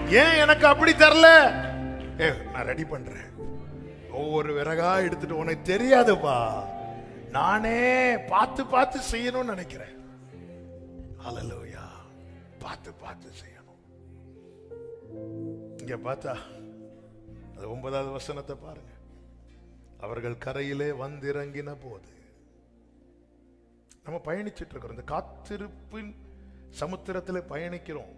ஏன் எனக்கு அப்படி தரல ஏ நான் ரெடி பண்றேன் ஒவ்வொரு விறகா எடுத்துட்டு உனக்கு தெரியாதுப்பா நானே பார்த்து பார்த்து செய்யணும்னு நினைக்கிறேன் ஹalleluya பார்த்து பார்த்து செய்யணும் இங்க பார்த்தா அது ஒன்பதாவது வசனத்தை பாருங்க அவர்கள் கரையிலே வந்திறங்கின போது நம்ம பயணிச்சிட்டு இருக்கிறோம் இந்த காத்திருப்பின் சமுத்திரத்தில் பயணிக்கிறோம்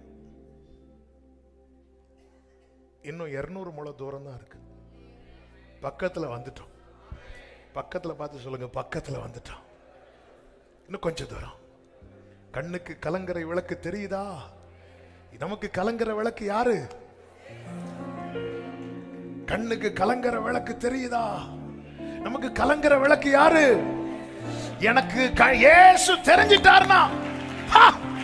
இன்னும் இருநூறு முழ தூரம் தான் இருக்கு பக்கத்துல வந்துட்டோம் பக்கத்துல பார்த்து சொல்லுங்க பக்கத்துல வந்துட்டோம் இன்னும் கொஞ்சம் தூரம் கண்ணுக்கு கலங்கரை விளக்கு தெரியுதா நமக்கு கலங்கரை விளக்கு யாரு கண்ணுக்கு கலங்கர விளக்கு தெரியுதா நமக்கு கலங்கர விளக்கு யாரு எனக்கு க- இயேசு தெரிஞ்சிட்டாருனா ஹா!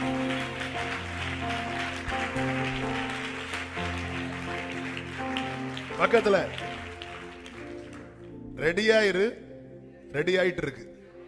பக்கத்துல ரெடியா இரு ரெடி ஆயிட்டு இருக்கு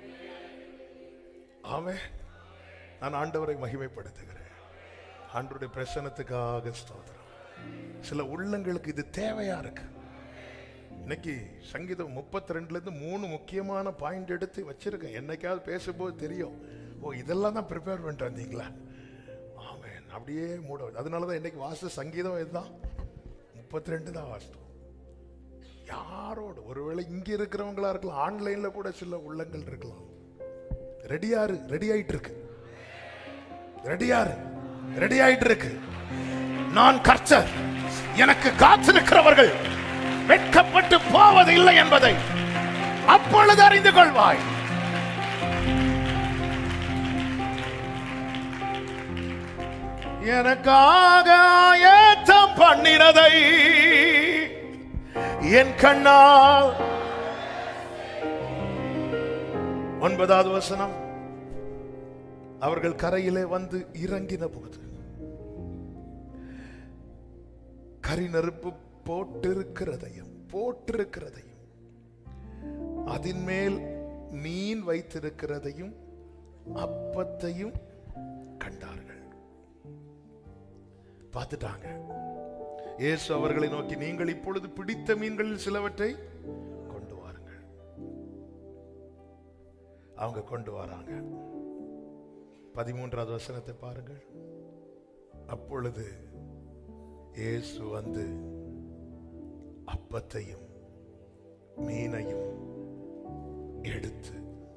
ஆமென் நான் ஆண்டவரை மகிமைப்படுத்துகிறேன் ஆண்டவருடைய பிரசனத்துக்காக ஸ்தோத்திரம் சில உள்ளங்களுக்கு இது தேவையா இருக்கு இன்னைக்கு சங்கீதம் 32 இருந்து மூணு முக்கியமான பாயிண்ட் எடுத்து வச்சிருக்கேன் என்னைக்காவது பேசும்போது தெரியும் ஓ இதெல்லாம் தான் ப்ரிப்பேர் பண்ணிட்டு வந்தீங்களா ஆமென் அப்படியே மூட அதனால தான் இன்னைக்கு வாச சங்கீதம் இதுதான் 32 தான் வாசித்தோம் யாரோடு ஒருவேளை இங்க இருக்கிறவங்களா இருக்கலாம் ஆன்லைன்ல கூட சில உள்ளங்கள் இருக்கலாம் ரெடியாரு ரெடி ஆயிட்டு இருக்கு ரெடியாரு ரெடி ஆயிட்டு இருக்கு நான் கர்த்தர் எனக்கு காத்திருக்கிறவர்கள் வெட்கப்பட்டு போவது இல்லை என்பதை அப்பொழுது அறிந்து கொள்வாய் எனக்காக ஏத்தம் பண்ணினதை என் கண்ணால் ஒன்பதாவது வசனம் அவர்கள் கரையிலே வந்து இறங்கின போது கரி நெருப்பு போட்டிருக்கிறதையும் போட்டிருக்கிறதையும் அதின் மேல் மீன் வைத்திருக்கிறதையும் அப்பத்தையும் கண்டார்கள் பார்த்துட்டாங்க இயேசு அவர்களை நோக்கி நீங்கள் இப்பொழுது பிடித்த மீன்களில் சிலவற்றை கொண்டு வாருங்கள் அவங்க கொண்டு வராங்க பதிமூன்றாவது வசனத்தை பாருங்கள் அப்பொழுது இயேசு வந்து அப்பத்தையும் மீனையும் எடுத்து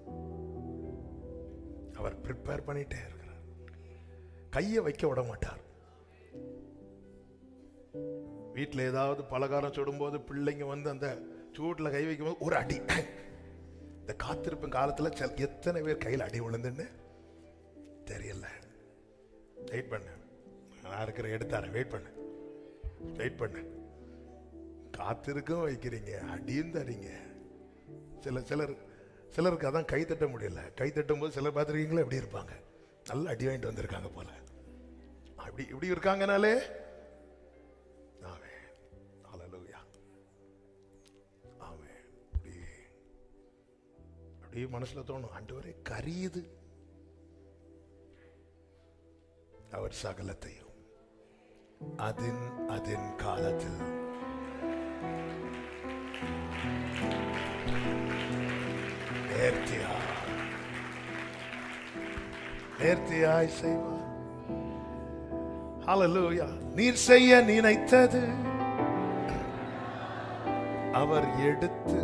அவர் ப்ரிப்பேர் பண்ணிட்டே இருக்கிறார் கையை வைக்க விட மாட்டார் வீட்டில் ஏதாவது பலகாரம் சுடும்போது பிள்ளைங்க வந்து அந்த சூட்டில் கை வைக்கும்போது ஒரு அடி இந்த காத்திருப்பு காலத்தில் சில- எத்தனை பேர் கையில் அடி விழுந்துன்னு தெரியல வெயிட் பண்ணு நான் இருக்கிற எடுத்தாரேன் வெயிட் பண்ணு வெயிட் பண்ணு காத்திருக்கும் வைக்கிறீங்க அடியும் தரீங்க சில சிலர் சிலருக்கு அதான் கை தட்ட முடியல கை தட்டும் போது சிலர் பார்த்துருக்கீங்களா எப்படி இருப்பாங்க நல்ல அடி வாங்கிட்டு வந்திருக்காங்க போல அப்படி இப்படி இருக்காங்கனாலே ஆமென். ஹalleluya. ஆமென். அப்படியே அப்படியே மனசுல தோணும் ஆண்டவரே கரியுது அவர் சகலத்தையும் அதின் அதின் காலத்தில் நேர்த்தியா நேர்த்தியாய் செய்வார் ஹalleluya நீர் செய்ய நினைத்தது அவர் எடுத்து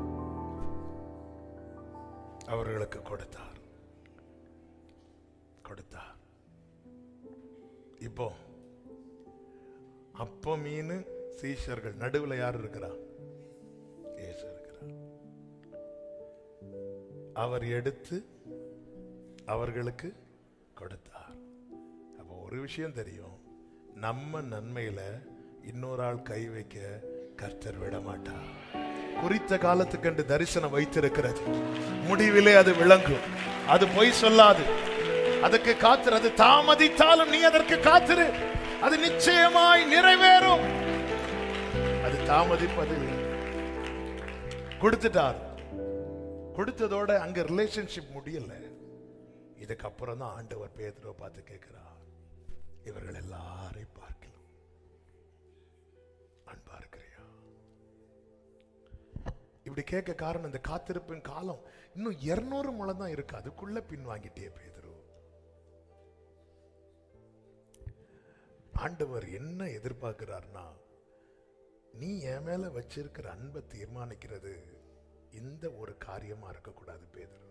அவர்களுக்கு கொடுத்தார் கொடுத்தார் இப்போ அப்ப மீன் சீஷர்கள் நடுவுல யார் இருக்கிறா இயேசு இருக்கிறார் அவர் எடுத்து அவர்களுக்கு கொடுத்தார் அப்போ ஒரு விஷயம் தெரியும் நம்ம நன்மையில இன்னொரு ஆள் கை வைக்க கர்த்தர் விட மாட்டார் குறித்த காலத்துக்கென்று தரிசனம் வைத்திருக்கிறது முடிவிலே அது விளங்கும் அது பொய் சொல்லாது அதுக்கு காத்திரு அது தாமதித்தாலும் நீ அதற்கு காத்திரு அது நிச்சயமாய் நிறைவேறும் அது தாமதிப்பதில்லை கொடுத்துட்டார் கொடுத்ததோட அங்க ரிலேஷன்ஷிப் முடியல இதுக்கப்புறம் தான் ஆண்டவர் பேதுருவை பார்த்து கேட்கிறார் இவர்கள் எல்லாரையும் பார்க்கலாம் இப்படி கேட்க காரணம் இந்த காத்திருப்பின் காலம் இன்னும் இருநூறு முழம் தான் இருக்கு அதுக்குள்ள பின்வாங்கிட்டே பேதுரு ஆண்டவர் என்ன எதிர்பார்க்கிறார்னா நீ என் மேல வச்சிருக்கிற அன்பை தீர்மானிக்கிறது இந்த ஒரு காரியமா இருக்கக்கூடாது பேதுருவே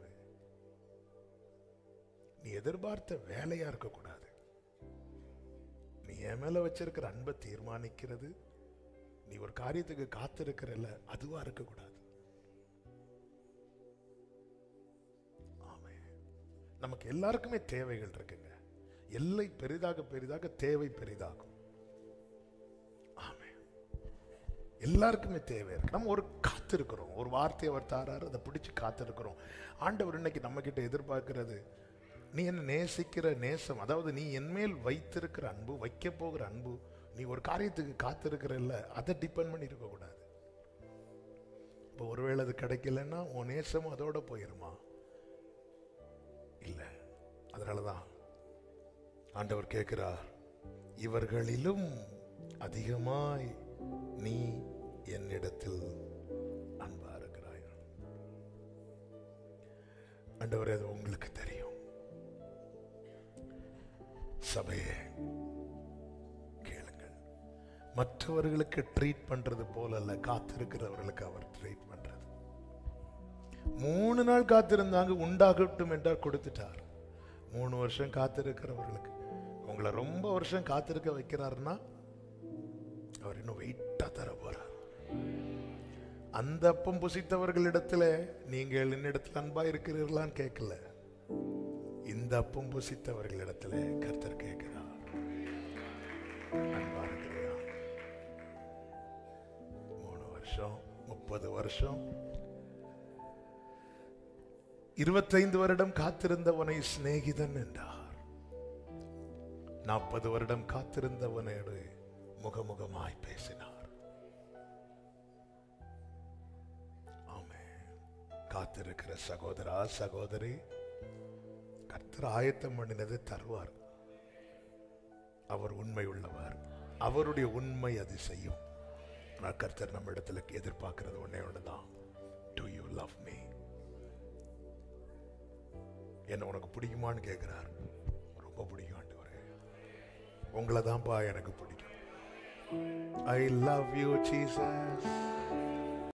நீ எதிர்பார்த்த வேலையா இருக்கக்கூடாது நீ என் மேல வச்சிருக்கிற அன்பை தீர்மானிக்கிறது நீ ஒரு காரியத்துக்கு காத்திருக்கிறல்ல அதுவா இருக்கக்கூடாது ஆமென். நமக்கு எல்லாருக்குமே தேவைகள் இருக்குங்க எல்லை பெரிதாக பெரிதாக தேவை பெரிதாகும் ஆமென். எல்லாருக்குமே தேவை இருக்கு நம்ம ஒரு காத்திருக்கிறோம் ஒரு வார்த்தையை அவர் தாராரு அதை பிடிச்சு காத்திருக்கிறோம் ஆண்டவர் இன்னைக்கு நம்ம கிட்ட எதிர்பார்க்கிறது நீ என்ன நேசிக்கிற நேசம் அதாவது நீ என்மேல் வைத்திருக்கிற அன்பு வைக்க போகிற அன்பு நீ ஒரு காரியத்துக்கு காத்திருக்கிறல்ல அதை டிபெண்ட் பண்ணி இருக்கக்கூடாது இப்போ ஒருவேளை அது கிடைக்கலன்னா உன் நேசம் அதோட போயிருமா இல்லை அதனால தான் ஆண்டவர் கேட்கிறார் இவர்களிலும் அதிகமாய் நீ என்னிடத்தில் அன்பா இருக்கிறாய் ஆண்டவரே அது உங்களுக்கு தெரியும் சபையே கேளுங்கள் மற்றவர்களுக்கு ட்ரீட் பண்றது போல அல்ல காத்திருக்கிறவர்களுக்கு அவர் ட்ரீட் பண்றது மூணு நாள் காத்திருந்தாங்க உண்டாகட்டும் என்றார் கொடுத்துட்டார் மூணு வருஷம் காத்திருக்கிறவர்களுக்கு உங்களை ரொம்ப வருஷம் காத்திருக்க வைக்கிறாருன்னா அவர் இன்னும் வெயிட்டா தர போறார் அந்த அப்பம் புசித்தவர்களிடத்துல நீங்கள் என்னிடத்தில் அன்பா இருக்கிறீர்களான்னு கேட்கல இந்த அப்பம் புசித்தவர்களிடத்துல கர்த்தர் கேட்கிறார் அன்பா இருக்கிறியா மூணு வருஷம் முப்பது வருஷம் இருபத்தைந்து வருடம் காத்திருந்தவனை சிநேகிதன் என்றார் நாற்பது வருடம் காத்திருந்தவனோடு முகமுகமாய் பேசினார் ஆமென். காத்திருக்கிற சகோதரா சகோதரி கர்த்தர் ஆயத்தம் பண்ணினதை தருவார் அவர் உண்மை உள்ளவர் அவருடைய உண்மை அது செய்யும் ஆனால் கர்த்தர் நம்ம இடத்துல எதிர்பார்க்கிறது ஒன்னே ஒண்ணுதான் டு யூ லவ் மீ என்ன உனக்கு பிடிக்குமான்னு கேட்கிறார் ரொம்ப பிடிக்கும் ஆண்டவரே உங்களை தான்ப்பா எனக்கு பிடிக்கும் ஐ லவ் யூ ஜீசஸ்